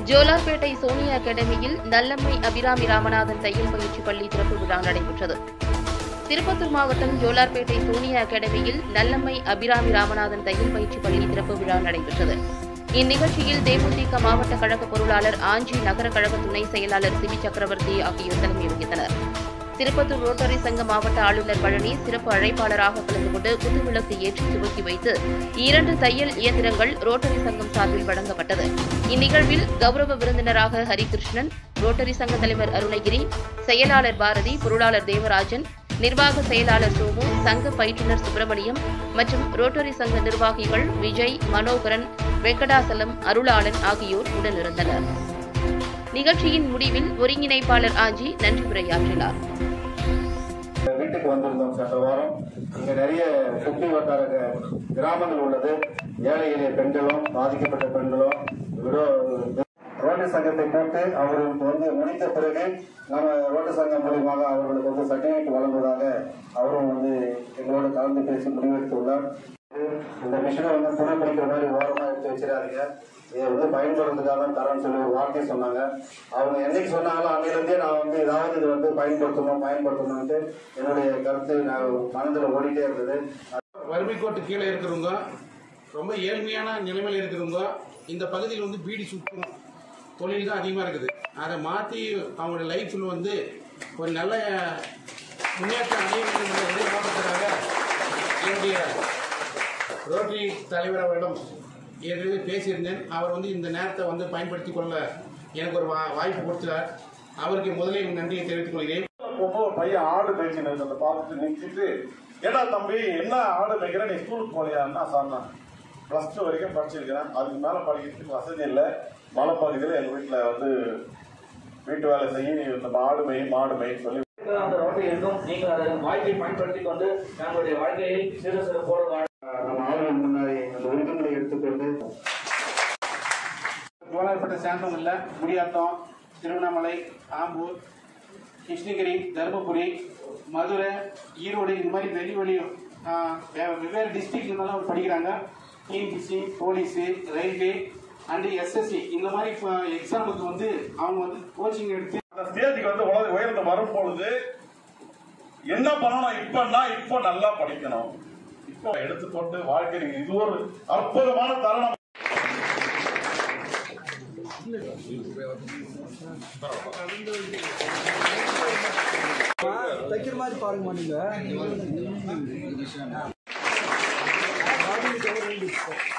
ஜோலார்பேட்டை சோனியா அகாடமியில் நல்லம்மை அபிராமி ராமநாதன் தையல் பயிற்சி பள்ளி திறப்பு விழா நடைபெற்றது திருப்பத்தூர் மாவட்டம் ஜோலார்பேட்டை சோனியா அகாடமியில் நல்லம்மை அபிராமி ராமநாதன் தையல் பயிற்சி பள்ளி திறப்பு விழா நடைபெற்றது இந்நிகழ்ச்சியில் தேமுதிக மாவட்ட கழக பொருளாளர் ஆஞ்சி நகர கழக துணை செயலாளர் சிவி சக்கரவர்த்தி ஆகியோர் தலைமை வகித்தனர் திருப்பத்தூர் ரோட்டரி சங்க மாவட்ட ஆளுநர் பழனி சிறப்பு அழைப்பாளராக கலந்து கொண்டு குத்துவிளக்கு ஏற்றி துவக்கி வைத்து இரண்டு தையல் இயந்திரங்கள் ரோட்டரி சங்கம் சார்பில் வழங்கப்பட்டது இந்நிகழ்வில் கௌரவ விருந்தினராக ஹரிகிருஷ்ணன் ரோட்டரி சங்க தலைவர் அருணகிரி செயலாளர் பாரதி பொருளாளர் தேவராஜன் நிர்வாக செயலாளர் சோமு சங்க பயிற்றுநர் சுப்பிரமணியம் மற்றும் ரோட்டரி சங்க நிர்வாகிகள் விஜய் மனோகரன் வெங்கடாசலம் அருளாளன் ஆகியோர் உடனிருந்தனர் நிகழ்ச்சியின் முடிவில் ஒருங்கிணைப்பாளர் ஆஞ்சி நன்றி உரையாற்றினார் வீட்டுக்கு வந்திருந்தோம் சென்ற வாரம் இங்க நிறைய சுற்றி வட்டார க- கிராமங்கள் உள்ளது ஏழை எளிய பெண்களும் பாதிக்கப்பட்ட பெண்களும் விடோ ரோட்டு சங்கத்தை கூட்டு அவர்களுக்கு வந்து முடித்த பிறகு நம்ம ரோட்டு சங்கம் மூலியமாக அவர்களுக்கு வந்து சர்டிபிகேட் வழங்குவதாக அவரும் வந்து எங்களோடு கலந்து பேசி முடிவெடுத்துள்ளார் இந்த மிஷினை வந்து துணை பிடிக்கிற மாதிரி ஓரமா எடுத்து வச்சிடாதீங்க இதை வந்து பயன்படுறதுக்காக தான் தரேன்னு சொல்லி ஒரு வார்த்தையை சொன்னாங்க அவங்க என்னைக்கு சொன்னாங்களோ அன்னையிலேருந்தே நான் வந்து ஏதாவது இது வந்து பயன்படுத்தணும் பயன்படுத்தணும்ட்டு என்னுடைய கருத்து நான் மனதில் ஓடிட்டே இருந்தது வறுமை கோட்டு கீழே இருக்கிறவங்க ரொம்ப ஏழ்மையான நிலைமையில் இருக்கிறவங்க இந்த பகுதியில் வந்து பீடி சுற்றும் தொழில் தான் அதிகமாக இருக்குது அதை மாற்றி அவங்களோட லைஃப்பில் வந்து ஒரு நல்ல முன்னேற்றம் அடைய வேண்டும் என்ற ஒரே நோக்கத்திற்காக என்னுடைய ரோட்டரி தலைவர் அவரிடம் ஏற்கனவே பேசியிருந்தேன் அவர் வந்து இந்த நேரத்தை வந்து பயன்படுத்திக் கொள்ள எனக்கு ஒரு வா- வாய்ப்பு கொடுத்தார் அவருக்கு முதலில் நன்றியை தெரிவித்துக் கொள்கிறேன் போகும்போது ஒரு பையன் ஆடு மேய்ச்சின்னு அதை பார்த்துட்டு நிறுத்திட்டு ஏடா தம்பி என்ன ஆடு மேய்க்கிற நீ ஸ்கூலுக்கு போலியான்னா சொன்னான் ப்ளஸ் டூ வரைக்கும் படிச்சிருக்கிறேன் அதுக்கு மேலே படிக்கிறதுக்கு வசதி இல்லை மலைப்பகுதியில் எங்கள் வீட்டில் வந்து வீட்டு வேலை செய்ய நீ இந்த மாடு மேய் மாடு மேய்ன்னு சொல்லி அந்த ரோட்டை இருக்கும் நீங்கள் அதை வாய்ப்பை பயன்படுத்திக் கொண்டு நம்மளுடைய வாழ்க்கையை சிறு சிறு போல வாழ நம்ம ஆளுநர் முன்னாடி அந்த உறுதிமொழி எடுத்துக்கொண்டு கோலார்பேட்டை சேர்ந்தவங்க இல்லை முடியாத்தம் திருவண்ணாமலை ஆம்பூர் கிருஷ்ணகிரி தருமபுரி மதுரை ஈரோடு இந்த மாதிரி வெளி வெளி ஆ, வே- வெவ்வேறு டிஸ்ட்ரிக்ட்லாம் படிக்கிறாங்க TNPSC police railway and SSC இந்த மாதிரி எக்ஸாமுக்கு வந்து அவங்க வந்து கோச்சிங் எடுத்து அந்த ஸ்டேஜுக்கு வந்து உலக உயர்ந்து வரும் பொழுது என்ன பண்ணணும் இப்பன்னா இப்போ நல்லா படிக்கணும் இப்போ எடுத்துக்கொண்டு வாழ்க்கையில் இது ஒரு அற்புதமான தருணம் தைக்கிற மாதிரி பாருங்கம்மா நீங்க